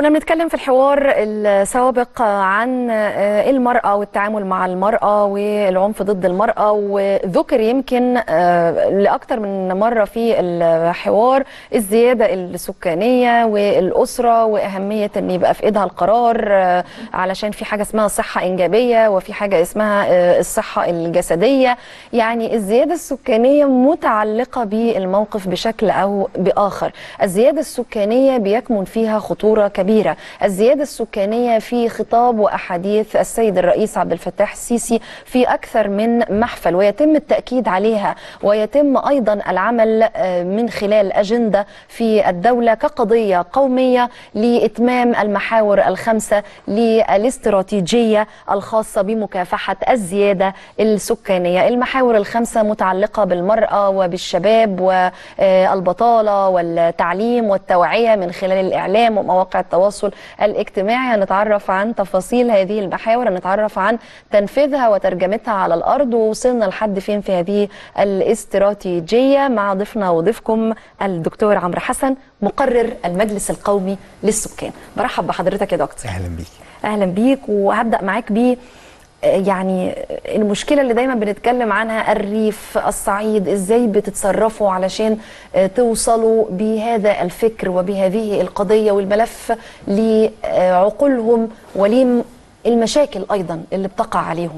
كنا بنتكلم في الحوار السابق عن المرأة والتعامل مع المرأة والعنف ضد المرأة وذكر يمكن لأكثر من مرة في الحوار الزيادة السكانية والأسرة وأهمية أن يبقى في إيدها القرار علشان في حاجة اسمها صحة إنجابية وفي حاجة اسمها الصحة الجسدية يعني الزيادة السكانية متعلقة بالموقف بشكل أو بآخر الزيادة السكانية بيكمن فيها خطورة كبيرة الزيادة السكانية في خطاب وأحاديث السيد الرئيس عبد الفتاح السيسي في أكثر من محفل ويتم التأكيد عليها ويتم أيضا العمل من خلال أجندة في الدولة كقضية قومية لإتمام المحاور الخمسة للاستراتيجية الخاصة بمكافحة الزيادة السكانية المحاور الخمسة متعلقة بالمرأة وبالشباب والبطالة والتعليم والتوعية من خلال الإعلام ومواقع التواصل الاجتماعي هنتعرف عن تفاصيل هذه المحاور هنتعرف عن تنفيذها وترجمتها على الأرض ووصلنا لحد فين في هذه الاستراتيجية مع ضيفنا وضيفكم الدكتور عمرو حسن مقرر المجلس القومي للسكان برحب بحضرتك يا دكتور أهلا بيك أهلا بيك وهبدأ معاك بيه يعني المشكله اللي دايما بنتكلم عنها الريف الصعيد ازاي بتتصرفوا علشان توصلوا بهذا الفكر وبهذه القضيه والملف لعقولهم وللمشاكل ايضا اللي بتقع عليهم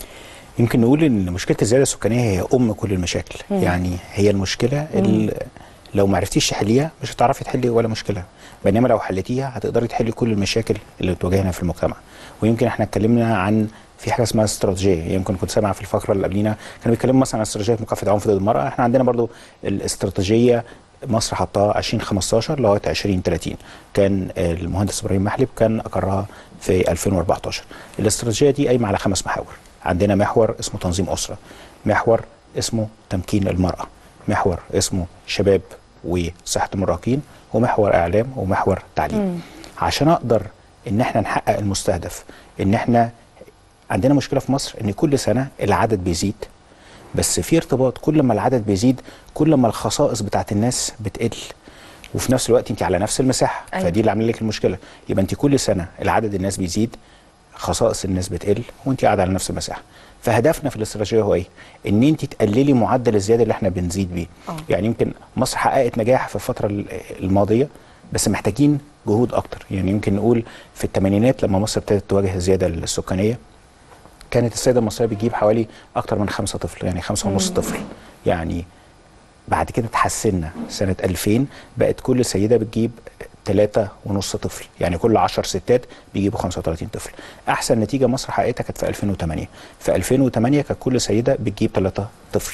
يمكن نقول ان مشكله الزياده السكانيه هي ام كل المشاكل مم. يعني هي المشكله اللي لو ما عرفتيش تحليها مش هتعرفي تحلي ولا مشكله بينما لو حليتيها هتقدري تحلي كل المشاكل اللي بتواجهنا في المجتمع ويمكن احنا اتكلمنا عن في حاجه اسمها استراتيجيه يمكن كنت سامع في الفقره اللي قبلينا كانوا بيتكلموا مثلا عن استراتيجيه مكافحه العنف ضد المراه احنا عندنا برضو الاستراتيجيه مصر حطها 2015 لغايه 2030 كان المهندس ابراهيم محلب كان اقرها في 2014 الاستراتيجيه دي قايمه على خمس محاور عندنا محور اسمه تنظيم اسره محور اسمه تمكين المراه محور اسمه شباب وصحه المراهقين ومحور اعلام ومحور تعليم م. عشان اقدر ان احنا نحقق المستهدف ان احنا عندنا مشكله في مصر ان كل سنه العدد بيزيد بس في ارتباط كل ما العدد بيزيد كل ما الخصائص بتاعت الناس بتقل وفي نفس الوقت انت على نفس المساحه أيوة. فدي اللي عامله لك المشكله يبقى انت كل سنه العدد الناس بيزيد خصائص الناس بتقل وانت قاعده على نفس المساحه فهدفنا في الاستراتيجيه هو ايه ان انت تقللي معدل الزياده اللي احنا بنزيد بيه أوه. يعني يمكن مصر حققت نجاح في الفتره الماضيه بس محتاجين جهود اكتر يعني يمكن نقول في الثمانينات لما مصر ابتدت تواجه الزياده السكانيه كانت السيده المصريه بتجيب حوالي اكتر من خمسه طفل يعني خمسه ونص طفل يعني بعد كده اتحسنا سنه 2000 بقت كل سيده بتجيب ثلاثة ونص طفل يعني كل 10 ستات بيجيبوا 35 طفل احسن نتيجه مصر حققتها كانت في 2008 في 2008 كانت كل سيده بتجيب ثلاثة طفل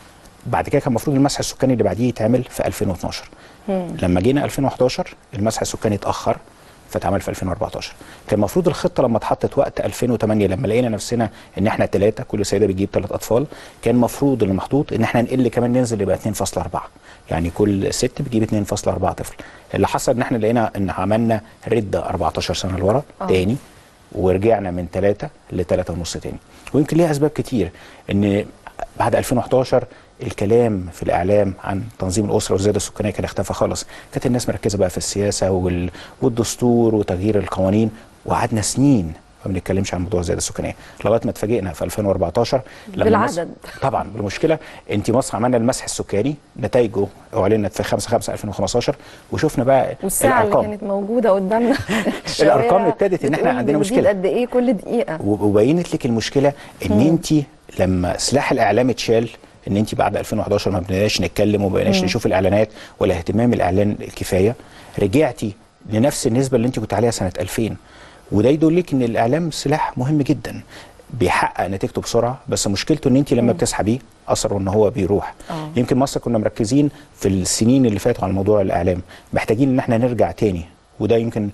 بعد كده كان المفروض المسح السكاني اللي بعديه يتعمل في 2012 مم. لما جينا 2011 المسح السكاني اتاخر فاتعمل في 2014 كان المفروض الخطه لما اتحطت وقت 2008 لما لقينا نفسنا ان احنا ثلاثه كل سيده بتجيب ثلاث اطفال كان المفروض اللي محطوط ان احنا نقل كمان ننزل يبقى 2.4 يعني كل ست بتجيب 2.4 طفل اللي حصل ان احنا لقينا ان عملنا رده 14 سنه لورا تاني ورجعنا من ثلاثه لثلاثه ونص تاني ويمكن ليها اسباب كتير ان بعد 2011 الكلام في الاعلام عن تنظيم الاسره والزياده السكانيه كان اختفى خالص كانت الناس مركزه بقى في السياسه وال... والدستور وتغيير القوانين وقعدنا سنين ما بنتكلمش عن موضوع الزياده السكانيه لغايه ما اتفاجئنا في 2014 لما بالعدد طبعا بالمشكله انت مصر عملنا المسح السكاني نتائجه اعلنت في 5 5 2015 وشفنا بقى والساعه الأرقام. اللي كانت موجوده قدامنا الارقام ابتدت ان احنا عندنا مشكله قد ايه كل دقيقه وبينت لك المشكله ان انت لما سلاح الاعلام اتشال ان انت بعد 2011 ما بقيناش نتكلم وما بقيناش نشوف الاعلانات ولا اهتمام الاعلان الكفايه رجعتي لنفس النسبه اللي انت كنت عليها سنه 2000 وده يدلك ان الاعلام سلاح مهم جدا بيحقق نتيجته بسرعه بس مشكلته ان انت لما بتسحبيه اثره ان هو بيروح أوه. يمكن مصر كنا مركزين في السنين اللي فاتوا على موضوع الاعلام محتاجين ان احنا نرجع تاني وده يمكن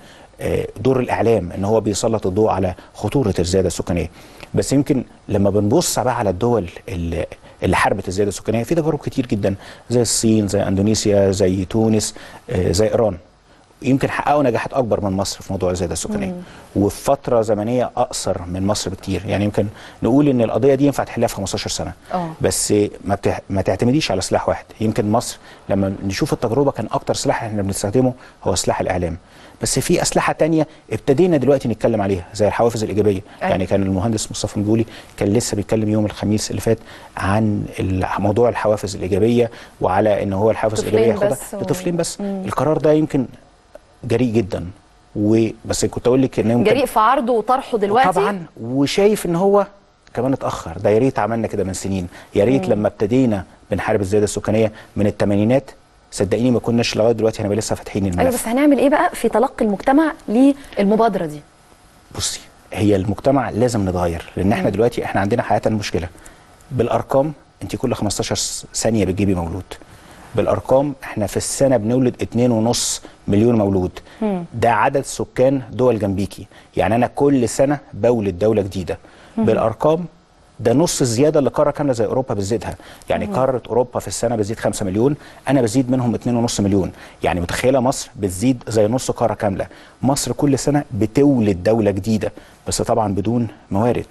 دور الاعلام ان هو بيسلط الضوء على خطوره الزياده السكانيه بس يمكن لما بنبص بقى على الدول اللي اللي حاربت الزياده السكانيه في تجارب كتير جدا زي الصين زي اندونيسيا زي تونس زي ايران يمكن حققوا نجاحات اكبر من مصر في موضوع الزياده السكانيه وفي فتره زمنيه اقصر من مصر بكتير يعني يمكن نقول ان القضيه دي ينفع تحلها في 15 سنه آه. بس ما, بتح... ما تعتمديش على سلاح واحد يمكن مصر لما نشوف التجربه كان اكتر سلاح احنا بنستخدمه هو سلاح الاعلام بس في اسلحه تانية ابتدينا دلوقتي نتكلم عليها زي الحوافز الايجابيه أيوة. يعني كان المهندس مصطفى مدولي كان لسه بيتكلم يوم الخميس اللي فات عن ال- موضوع الحوافز الايجابيه وعلى ان هو الحوافز طفلين الايجابيه ياخدها بس و- لطفلين بس القرار ده يمكن جريء جدا وبس كنت اقول لك ان يمكن جريء في عرضه وطرحه دلوقتي طبعا وشايف ان هو كمان اتاخر ده يا ريت عملنا كده من سنين يا ريت لما ابتدينا بنحارب الزياده السكانيه من الثمانينات صدقيني ما كناش لغايه دلوقتي هنبقى لسه فاتحين الملف ايوه بس هنعمل ايه بقى في تلقي المجتمع للمبادره دي بصي هي المجتمع لازم نتغير لان احنا دلوقتي احنا عندنا حياه مشكله بالارقام انت كل 15 س- ثانيه بتجيبي مولود بالارقام احنا في السنه بنولد 2.5 مليون مولود ده عدد سكان دول جنبيكي يعني انا كل سنه بولد دوله جديده بالارقام ده نص الزياده اللي قاره كامله زي اوروبا بتزيدها يعني قاره اوروبا في السنه بتزيد 5 مليون انا بزيد منهم 2.5 مليون يعني متخيله مصر بتزيد زي نص قاره كامله مصر كل سنه بتولد دوله جديده بس طبعا بدون موارد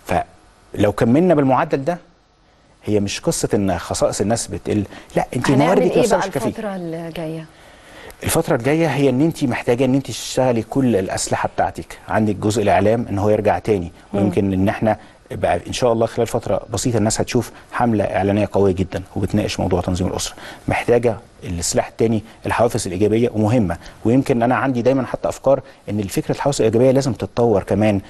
فلو كملنا بالمعدل ده هي مش قصه ان خصائص الناس بتقل لا انت هنعمل مواردك ايه نفسها بقى مش كافيه الفتره اللي جايه الفترة الجاية هي ان انت محتاجة ان انت تشتغلي كل الاسلحة بتاعتك عندك جزء الاعلام ان هو يرجع تاني ويمكن ان احنا بقى ان شاء الله خلال فترة بسيطة الناس هتشوف حملة اعلانية قوية جدا وبتناقش موضوع تنظيم الاسرة محتاجة السلاح التاني الحوافز الايجابية ومهمة ويمكن انا عندي دايما حتى افكار ان الفكرة الحوافز الايجابية لازم تتطور كمان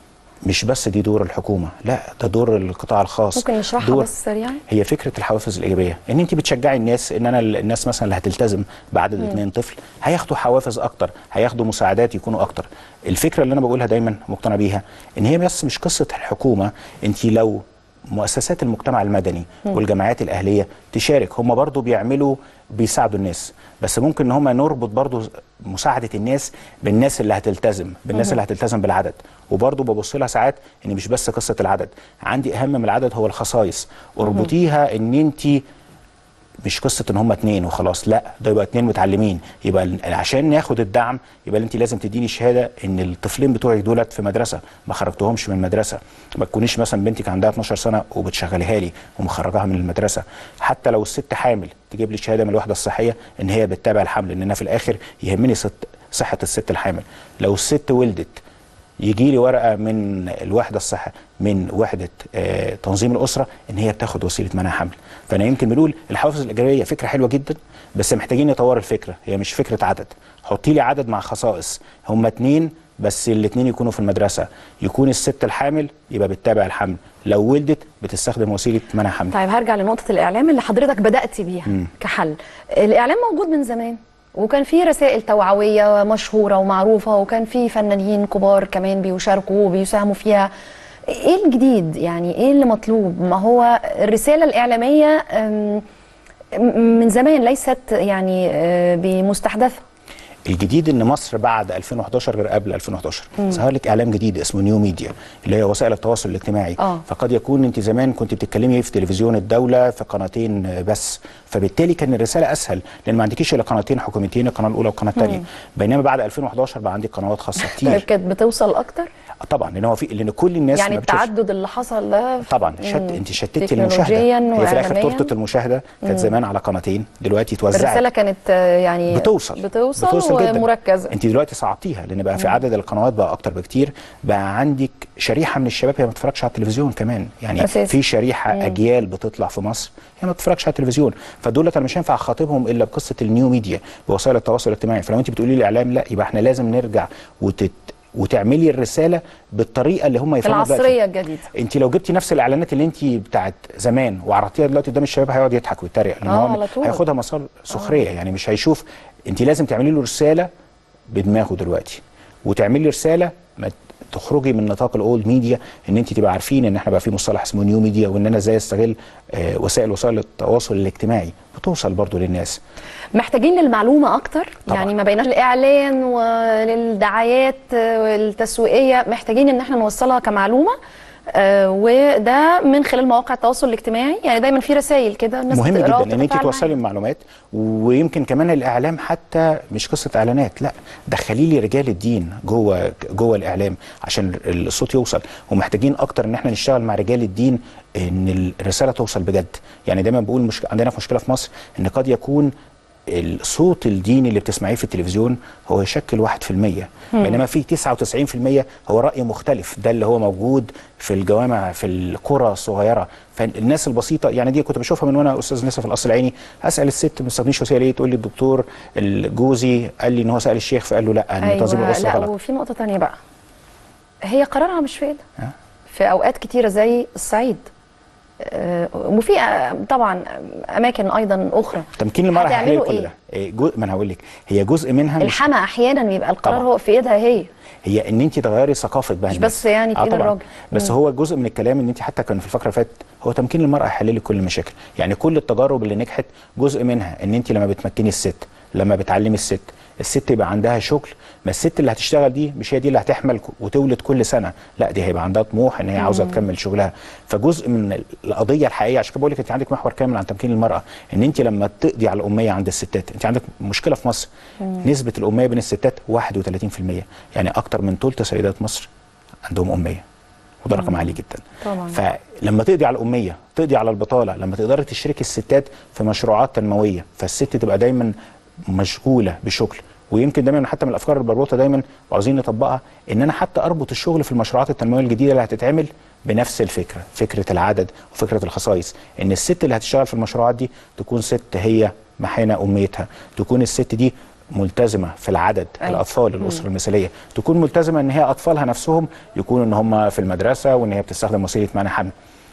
مش بس دي دور الحكومة لا ده دور القطاع الخاص ممكن نشرحها دور بس سريعا هي فكره الحوافز الايجابيه ان انت بتشجعي الناس ان انا ال- الناس مثلا اللي هتلتزم بعدد اثنين طفل هياخدوا حوافز اكتر هياخدوا مساعدات يكونوا اكتر الفكره اللي انا بقولها دايما مقتنع بيها ان هي بس مش قصه الحكومه انت لو مؤسسات المجتمع المدني والجمعيات الاهليه تشارك هم برضو بيعملوا بيساعدوا الناس بس ممكن ان هم نربط برضو مساعده الناس بالناس اللي هتلتزم بالناس اللي هتلتزم بالعدد وبرضو ببص لها ساعات ان مش بس قصه العدد عندي اهم من العدد هو الخصائص اربطيها ان انت مش قصه ان هم اتنين وخلاص لا ده يبقى اتنين متعلمين يبقى ال- عشان ناخد الدعم يبقى انت لازم تديني شهاده ان الطفلين بتوعك دولت في مدرسه ما خرجتهمش من المدرسه ما تكونيش مثلا بنتك عندها 12 سنه وبتشغليها لي ومخرجاها من المدرسه حتى لو الست حامل تجيب لي شهاده من الوحده الصحيه ان هي بتتابع الحمل ان انا في الاخر يهمني ست صحه الست الحامل لو الست ولدت يجي لي ورقه من الوحده الصحه من وحده آه تنظيم الاسره ان هي بتاخد وسيله منع حمل فانا يمكن بنقول الحوافز الايجابيه فكره حلوه جدا بس محتاجين نطور الفكره هي مش فكره عدد حطي لي عدد مع خصائص هم اتنين بس الاثنين يكونوا في المدرسه يكون الست الحامل يبقى بتتابع الحمل لو ولدت بتستخدم وسيله منع حمل طيب هرجع لنقطة الإعلام اللي حضرتك بدأت بيها كحل الإعلام موجود من زمان وكان في رسائل توعوية مشهورة ومعروفة وكان في فنانين كبار كمان بيشاركوا وبيساهموا فيها ايه الجديد يعني ايه اللي مطلوب ما هو الرسالة الإعلامية أم، م- من زمان ليست يعني آه، بمستحدثة الجديد ان مصر بعد 2011 غير قبل 2011 ظهر لك اعلام جديد اسمه نيو ميديا اللي هي وسائل التواصل الاجتماعي آه. فقد يكون انت زمان كنت بتتكلمي في تلفزيون الدوله في قناتين بس فبالتالي كان الرساله اسهل لان ما عندكيش الا قناتين حكومتين القناه الاولى والقناه الثانيه بينما بعد 2011 بقى عندك قنوات خاصه طيب كتير كانت بتوصل أكتر طبعا لان هو في لان كل الناس يعني ما بتشوفش- التعدد اللي حصل ده طبعا شت مم. انت شتتي تكنولوجياً المشاهده هي في الاخر وإعلامياً. تورته المشاهده كانت زمان على قناتين دلوقتي اتوزعت الرسالة كانت آه، يعني بتوصل بتوصل, بتوصل جدا ومركزة انت دلوقتي صعدتيها لان بقى في عدد القنوات بقى اكتر بكتير بقى عندك شريحه من الشباب هي ما بتتفرجش على التلفزيون كمان يعني أساسي. في شريحه اجيال بتطلع في مصر هي ما بتتفرجش على التلفزيون فدول انا مش هينفع اخاطبهم الا بقصه النيو ميديا بوسائل التواصل الاجتماعي فلو انت بتقولي لي اعلام لا يبقى احنا لازم نرجع وتت وتعملي الرساله بالطريقه اللي هم يفهموا دلوقتي. العصرية الجديدة انت لو جبتي نفس الاعلانات اللي انت بتاعت زمان وعرضتيها دلوقتي قدام الشباب هيقعد يضحك ويتريق لان آه، هو على طول. هياخدها مسار سخريه يعني مش هيشوف انت لازم تعملي له رساله بدماغه دلوقتي وتعملي رساله ما تخرجي من نطاق الاولد ميديا ان انت تبقى عارفين ان احنا بقى في مصطلح اسمه نيو ميديا وان انا ازاي استغل آه وسائل وسائل التواصل الاجتماعي بتوصل برضو للناس محتاجين للمعلومة أكتر طبعاً. يعني ما بيناش الإعلان وللدعايات والتسويقية محتاجين إن احنا نوصلها كمعلومة آه وده من خلال مواقع التواصل الاجتماعي يعني دايما في رسائل كده الناس مهم بتقراها جدا ان انت وبتتفاعل توصلي معاها. المعلومات ويمكن كمان الاعلام حتى مش قصه اعلانات لا دخلي لي رجال الدين جوه جوه الاعلام عشان الصوت يوصل ومحتاجين اكتر ان احنا نشتغل مع رجال الدين ان الرساله توصل بجد يعني دايما بقول مش عندنا في مشكله في مصر ان قد يكون الصوت الديني اللي بتسمعيه في التلفزيون هو يشكل 1% بينما في 99% هو رأي مختلف ده اللي هو موجود في الجوامع في القرى الصغيرة فالناس البسيطة يعني دي كنت بشوفها من وانا استاذ لسه في القصر العيني اسال الست ما تستخدميش وسيله ليه تقول لي الدكتور جوزي قال لي ان هو سال الشيخ فقال له لا ان تنظيم ايوه الاسره لا غلط وفي نقطه تانية بقى هي قرارها مش في ايدها آه. في اوقات كتيره زي الصعيد آه، وفي آه، طبعا اماكن ايضا اخرى تمكين المراه هيحل هتعملوا كل إيه؟ ده إيه، جو- ما انا هقول لك هي جزء منها مش الحما احيانا بيبقى القرار طبعا. هو في ايدها هي هي ان انت تغيري ثقافه بقى مش الناس. بس يعني في آه إيد طبعاً. الراجل. بس مم. هو جزء من الكلام ان انت حتى كان في الفقره اللي فاتت هو تمكين المراه هيحل لك كل المشاكل يعني كل التجارب اللي نجحت جزء منها ان انت لما بتمكني الست لما بتعلمي الست الست يبقى عندها شغل ما الست اللي هتشتغل دي مش هي دي اللي هتحمل ك- وتولد كل سنه لا دي هيبقى عندها طموح ان هي عاوزه تكمل شغلها فجزء من القضيه الحقيقيه عشان كده بقول لك انت عندك محور كامل عن تمكين المراه ان انت لما تقضي على الاميه عند الستات انت عندك مشكله في مصر نسبه الاميه بين الستات 31% يعني اكتر من ثلث سيدات مصر عندهم اميه وده رقم عالي جدا طبعاً. فلما تقضي على الاميه تقضي على البطاله لما تقدري تشركي الستات في مشروعات تنمويه فالست تبقى دايما مشغوله بشغل ويمكن دايما حتى من الافكار المربوطه دايما وعاوزين نطبقها ان انا حتى اربط الشغل في المشروعات التنمويه الجديده اللي هتتعمل بنفس الفكره فكره العدد وفكره الخصائص ان الست اللي هتشتغل في المشروعات دي تكون ست هي محينه اميتها تكون الست دي ملتزمه في العدد أيوة. الاطفال الاسره المثاليه تكون ملتزمه ان هي اطفالها نفسهم يكونوا ان هم في المدرسه وان هي بتستخدم وسيله منع حمل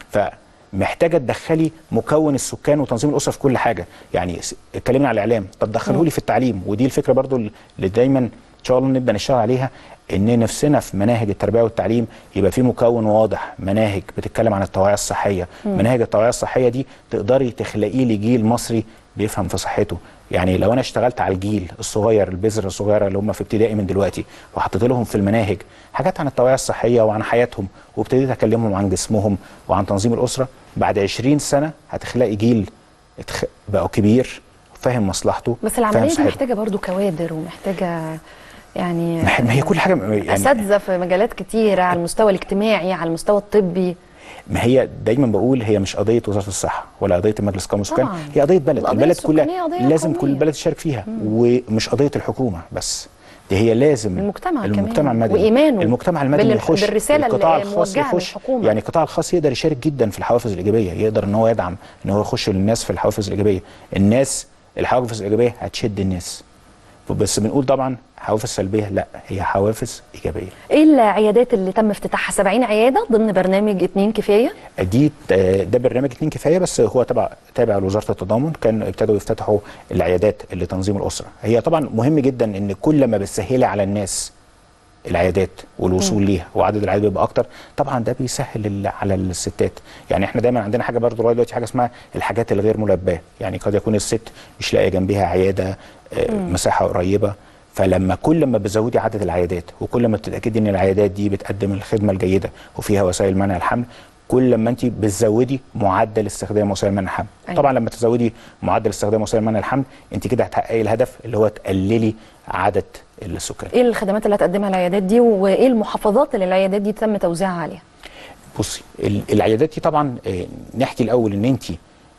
فمحتاجه تدخلي مكون السكان وتنظيم الاسره في كل حاجه يعني س- اتكلمنا على الاعلام طب دخلوا لي في التعليم ودي الفكره برضو اللي دايما ان شاء الله نبدا نشتغل عليها ان نفسنا في مناهج التربيه والتعليم يبقى في مكون واضح مناهج بتتكلم عن التوعيه الصحيه مناهج التوعيه الصحيه دي تقدري تخلقي لي جيل مصري بيفهم في صحته يعني لو انا اشتغلت على الجيل الصغير البذره الصغيره اللي هم في ابتدائي من دلوقتي وحطيت لهم في المناهج حاجات عن التوعيه الصحيه وعن حياتهم وابتديت اكلمهم عن جسمهم وعن تنظيم الاسره بعد 20 سنه هتخلقي جيل اتخ... بقى كبير فاهم مصلحته بس فاهم العمليه دي صحته. محتاجه برضو كوادر ومحتاجه يعني ما هي- ما هي كل حاجه يعني اساتذه في مجالات كتيره على المستوى الاجتماعي على المستوى الطبي ما هي دايما بقول هي مش قضيه وزاره الصحه ولا قضيه المجلس القومي للسكان طبعاً. هي قضيه بلد القضية البلد كلها السكانية قضية لازم كل قومية. البلد تشارك فيها ومش قضيه الحكومه بس دي هي لازم المجتمع المجتمع كمان. المدني وإيمانه المجتمع المدني بال- يخش بالرسالة القطاع اللي الخاص موجهة يخش للحكومة. يعني القطاع الخاص يقدر يشارك جدا في الحوافز الايجابيه يقدر ان هو يدعم ان هو يخش للناس في الحوافز الايجابيه الناس الحوافز الايجابيه هتشد الناس بس بنقول طبعا حوافز سلبيه لا هي حوافز ايجابيه ايه العيادات اللي تم افتتاحها 70 عياده ضمن برنامج اتنين كفايه دي آه، ده برنامج اتنين كفايه بس هو تبع تابع لوزاره التضامن كان ابتدوا يفتتحوا العيادات لتنظيم الاسره هي طبعا مهم جدا ان كل ما بتسهلي على الناس العيادات والوصول ليها وعدد العيادات بيبقى اكتر طبعا ده بيسهل ال- على الستات يعني احنا دايما عندنا حاجه برضه لغايه دلوقتي حاجه اسمها الحاجات الغير ملباه يعني قد يكون الست مش لاقيه جنبها عياده آه، مساحه قريبه فلما كل ما بتزودي عدد العيادات وكل ما بتتاكدي ان العيادات دي بتقدم الخدمه الجيده وفيها وسائل منع الحمل كل ما انت بتزودي معدل استخدام وسائل منع الحمل أيوة. طبعا لما تزودي معدل استخدام وسائل منع الحمل انت كده هتحققي الهدف اللي هو تقللي عدد السكان ايه الخدمات اللي هتقدمها العيادات دي وايه المحافظات اللي العيادات دي تم توزيعها عليها بصي ال- العيادات دي طبعا آه، نحكي الاول ان انت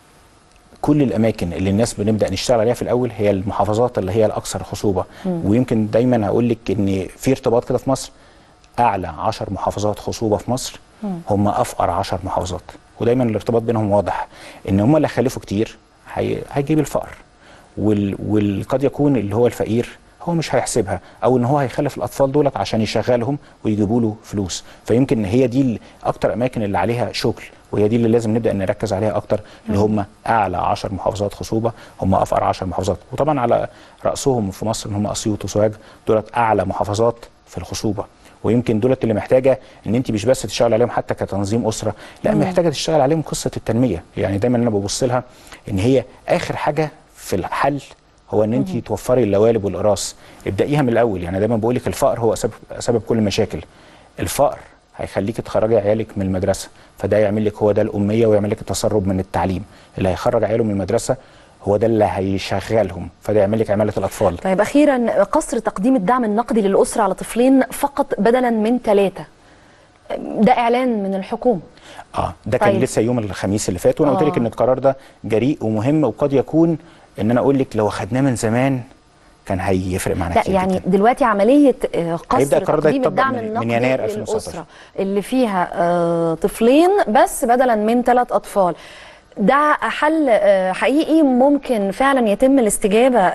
كل الاماكن اللي الناس بنبدا نشتغل عليها في الاول هي المحافظات اللي هي الاكثر خصوبه ويمكن دايما هقول لك ان في ارتباط كده في مصر اعلى 10 محافظات خصوبه في مصر هم افقر 10 محافظات ودايما الارتباط بينهم واضح ان هم اللي خلفوا كتير هي... هيجيب الفقر وال... وقد يكون اللي هو الفقير هو مش هيحسبها او ان هو هيخلف الاطفال دولت عشان يشغلهم ويجيبوا له فلوس فيمكن هي دي ال- اكتر اماكن اللي عليها شغل وهي دي اللي لازم نبدا نركز عليها اكتر اللي هم اعلى 10 محافظات خصوبه هم افقر 10 محافظات وطبعا على راسهم في مصر ان هم اسيوط وسوهاج دولت اعلى محافظات في الخصوبه ويمكن دولت اللي محتاجه ان انت مش بس تشتغل عليهم حتى كتنظيم اسره لا محتاجه تشتغل عليهم قصه التنميه يعني دايما انا ببص لها ان هي اخر حاجه في الحل هو ان انت توفري اللوالب والاراس ابدأيها من الاول يعني دايما بقول لك الفقر هو سبب سبب كل المشاكل الفقر هيخليك تخرجي عيالك من المدرسه فده يعمل لك هو ده الاميه ويعمل لك التسرب من التعليم اللي هيخرج عياله من المدرسه هو ده اللي هيشغلهم فده يعمل لك عماله الاطفال طيب اخيرا قصر تقديم الدعم النقدي للاسره على طفلين فقط بدلا من ثلاثه ده اعلان من الحكومه اه ده كان طيب. لسه يوم الخميس اللي فات وانا قلت لك آه. ان القرار ده جريء ومهم وقد يكون ان انا اقول لك لو خدناه من زمان كان هيفرق معانا لا كتير يعني جداً. دلوقتي عمليه آه، هيبدأ قصر القرار ده تقديم يتطبق الدعم من- من النقدي يناير 2019. للاسره اللي فيها آه، طفلين بس بدلا من ثلاث اطفال ده حل آه، حقيقي ممكن فعلا يتم الاستجابه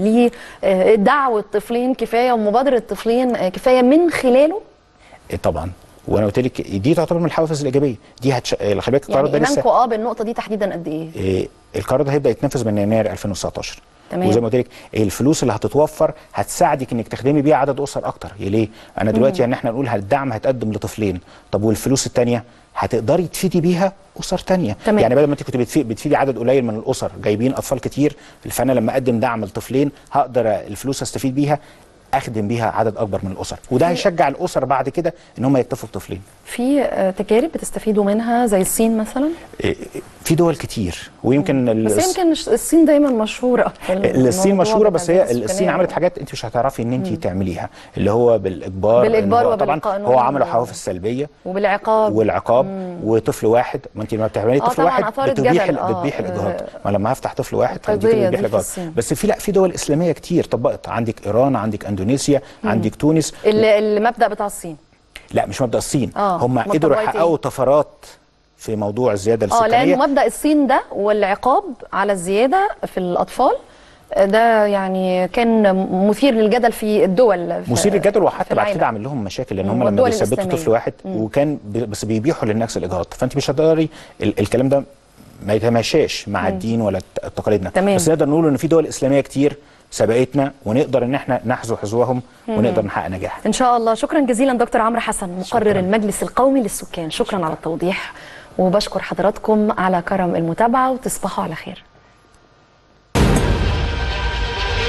لدعوه طفلين كفايه ومبادره طفلين آه، كفايه من خلاله إيه طبعا وانا قلت لك دي تعتبر من الحوافز الايجابيه دي هتش... خلي بالك القرار يعني ده لسه ايمانكم اه بالنقطه دي تحديدا قد ايه؟ إيه القرار ده هيبدا يتنفذ من يناير 2019 تمام. وزي ما قلت لك الفلوس اللي هتتوفر هتساعدك انك تخدمي بيها عدد اسر اكتر يا ليه انا دلوقتي يعني احنا نقول الدعم هيتقدم لطفلين طب والفلوس الثانيه هتقدري تفيدي بيها اسر تانية تمام. يعني بدل ما انت كنت بتفي- بتفيدي عدد قليل من الاسر جايبين اطفال كتير فانا لما اقدم دعم لطفلين هقدر الفلوس استفيد بيها اخدم بيها عدد اكبر من الاسر وده هيشجع الاسر بعد كده ان هم يكتفوا بطفلين في آه، تجارب بتستفيدوا منها زي الصين مثلا إيه، في دول كتير ويمكن ال- بس يمكن الصين دايما مشهوره في الصين الموضوع مشهوره بتاع بس هي السكانية. الصين عملت حاجات انت مش هتعرفي ان انت تعمليها اللي هو بالاجبار بالإجبار إن هو طبعا وبالقانون. هو عملوا حوافز سلبيه وبالعقاب والعقاب وطفل واحد ما انت لما بتعملي آه طفل طبعاً واحد أثارت بتبيح جدل. ال- آه، بتبيح الاجهاض آه. ما لما هفتح طفل واحد فانت القضية كده دي بتبيح في الاجهاض الصين. بس في لا في دول اسلاميه كتير طبقت عندك ايران عندك اندونيسيا عندك تونس ال- المبدا بتاع الصين لا مش مبدا الصين آه، هم أمال قدروا طبقت إيه؟ يحققوا طفرات في موضوع الزياده اه السكانيه لانه مبدا الصين ده والعقاب على الزياده في الاطفال آه، ده يعني كان مثير للجدل في الدول في مثير للجدل في وحتى بعد العالم. كده عمل لهم مشاكل لان مم، هم لما والدول بيثبتوا الإسلامية. طفل واحد وكان ب- بس بيبيحوا للناس الاجهاض فانت مش هتقدري ال- الكلام ده ما يتماشاش مع الدين ولا الت- تقاليدنا تمام. بس نقدر نقول ان في دول اسلاميه كتير سبقتنا ونقدر ان احنا نحذو حذوهم ونقدر نحقق نجاح ان شاء الله شكرا جزيلا دكتور عمرو حسن مقرر شكراً. المجلس القومي للسكان شكرا على التوضيح وبشكر حضراتكم على كرم المتابعه وتصبحوا على خير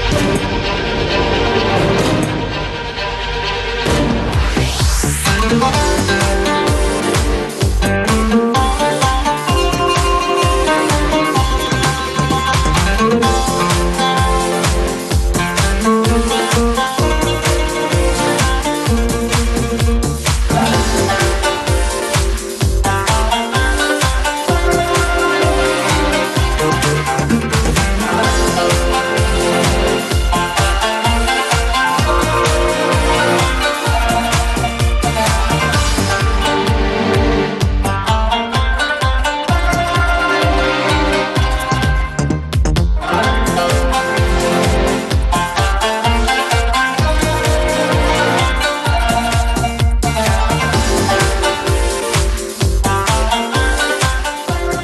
Thank you.